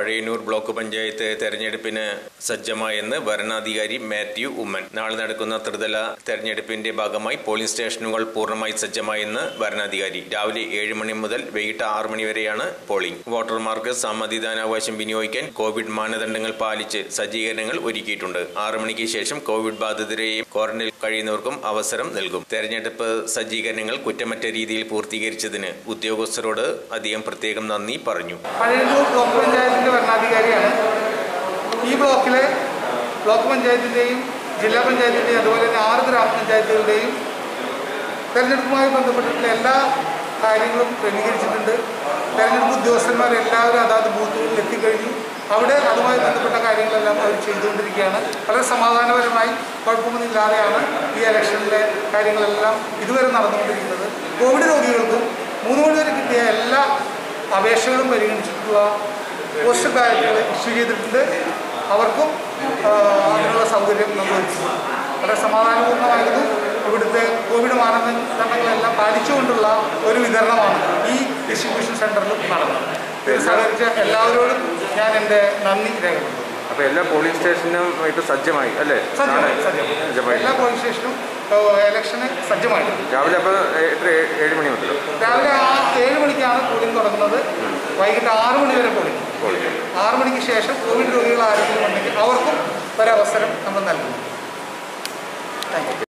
Pazhayannur block panchayat തെരഞ്ഞെടുപ്പിന് സജ്ജമായെന്ന് ഭരണാധികാരി മാത്യു ഉമ്മൻ നാളെ നടക്കുന്ന ത്രിതല തെരഞ്ഞെടുപ്പിന്റെ ഭാഗമായി പോളിംഗ് സ്റ്റേഷനുകൾ പൂർണ്ണമായി സജ്ജമായെന്ന് ഭരണാധികാരി രാവിലെ ഏഴ് മണി മുതൽ വൈകിട്ട് ആറ് മണി വരെയാണ് പോളിംഗ് വോട്ടർമാർക്ക് സമ്മതിദാനാവകാശം വിനിയോഗിക്കാൻ കോവിഡ് മാനദണ്ഡങ്ങൾ പാലിച്ച് സജ്ജീകരണങ്ങൾ ഒരുക്കിയിട്ടുണ്ട് ആറ് മണിക്ക് ശേഷം കോവിഡ് ബാധിതരെയും ക്വാറന്റൈനിൽ കഴിയുന്നവർക്കും അവസരം നൽകും തെരഞ്ഞെടുപ്പ് സജ്ജീകരണങ്ങൾ കുറ്റമറ്റ രീതിയിൽ പൂർത്തീകരിച്ചതിന് ഉദ്യോഗസ്ഥരോട് അദ്ദേഹം പ്രത്യേകം നന്ദി പറഞ്ഞു പഴയന്നൂർ ബ്ലോക്ക് പഞ്ചായത്തിൻ്റെ ഭരണാധികാരിയാണ് ഈ ബ്ലോക്കിലെ ബ്ലോക്ക് പഞ്ചായത്തിൻ്റെയും ജില്ലാ പഞ്ചായത്തിൻ്റെയും അതുപോലെ തന്നെ ആറ് ഗ്രാമപഞ്ചായത്തുകളുടെയും തെരഞ്ഞെടുപ്പുമായി ബന്ധപ്പെട്ടിട്ടുള്ള എല്ലാ കാര്യങ്ങളും ക്രമീകരിച്ചിട്ടുണ്ട് തെരഞ്ഞെടുപ്പ് ഉദ്യോഗസ്ഥന്മാരെല്ലാവരും അതാത് ബൂത്തുകളിൽ എത്തിക്കഴിഞ്ഞു അവിടെ അതുമായി ബന്ധപ്പെട്ട കാര്യങ്ങളെല്ലാം അവർ ചെയ്തുകൊണ്ടിരിക്കുകയാണ് വളരെ സമാധാനപരമായി കുഴപ്പമൊന്നുമില്ലാതെയാണ് ഈ ഇലക്ഷനിലെ കാര്യങ്ങളെല്ലാം ഇതുവരെ നടന്നുകൊണ്ടിരിക്കുന്നത് കോവിഡ് രോഗികൾക്കും മൂന്ന് മണി വരെ കിട്ടിയ എല്ലാ അപേക്ഷകളും പരിഗണിച്ചിട്ടുള്ള പോസ്റ്റൽ ബാലറ്റുകൾ ഇഷ്യൂ ചെയ്തിട്ടുണ്ട് അവർക്കും ആ, അതിനുള്ള സൗകര്യം നമ്മൾ ഒരുക്കിയിട്ടുണ്ട്. വളരെ സമാധാനപൂർണ്ണമായിരുന്നു ഇവിടുത്തെ കോവിഡ് മാനദണ്ഡങ്ങളെല്ലാം പാലിച്ചുകൊണ്ടുള്ള ഒരു വിതരണമാണ് ഈ ഡിസ്ട്രിബ്യൂഷൻ സെൻറ്ററിൽ നടന്നത് ഇതിൽ സഹകരിച്ച എല്ലാവരോടും ഞാൻ എൻ്റെ നന്ദി രേഖപ്പെടുത്തുന്നു അപ്പോൾ എല്ലാ പോളിംഗ് സ്റ്റേഷനും ഇപ്പോൾ സജ്ജമായി അല്ലേ സജ്ജമായി നാളെ സജ്ജമായി സജ്ജമായി എല്ലാ പോലീസ് സ്റ്റേഷനും ഇലക്ഷന് സജ്ജമായിട്ടുണ്ട് രാവിലെ അപ്പോൾ എത്ര ഏഴ് മണി മുതൽ രാവിലെ ആ ഏഴ് മണിക്കാണ് പോളിംഗ് തുടങ്ങുന്നത് വൈകിട്ട് ആറ് മണി വരെ പോളിംഗ് പോളിംഗ് ആറ് മണിക്ക് ശേഷം കോവിഡ് രോഗികൾ ആരെങ്കിലും ഉണ്ടെങ്കിൽ അവർക്കും ഒരവസരം നമ്മൾ നൽകുന്നു താങ്ക് യു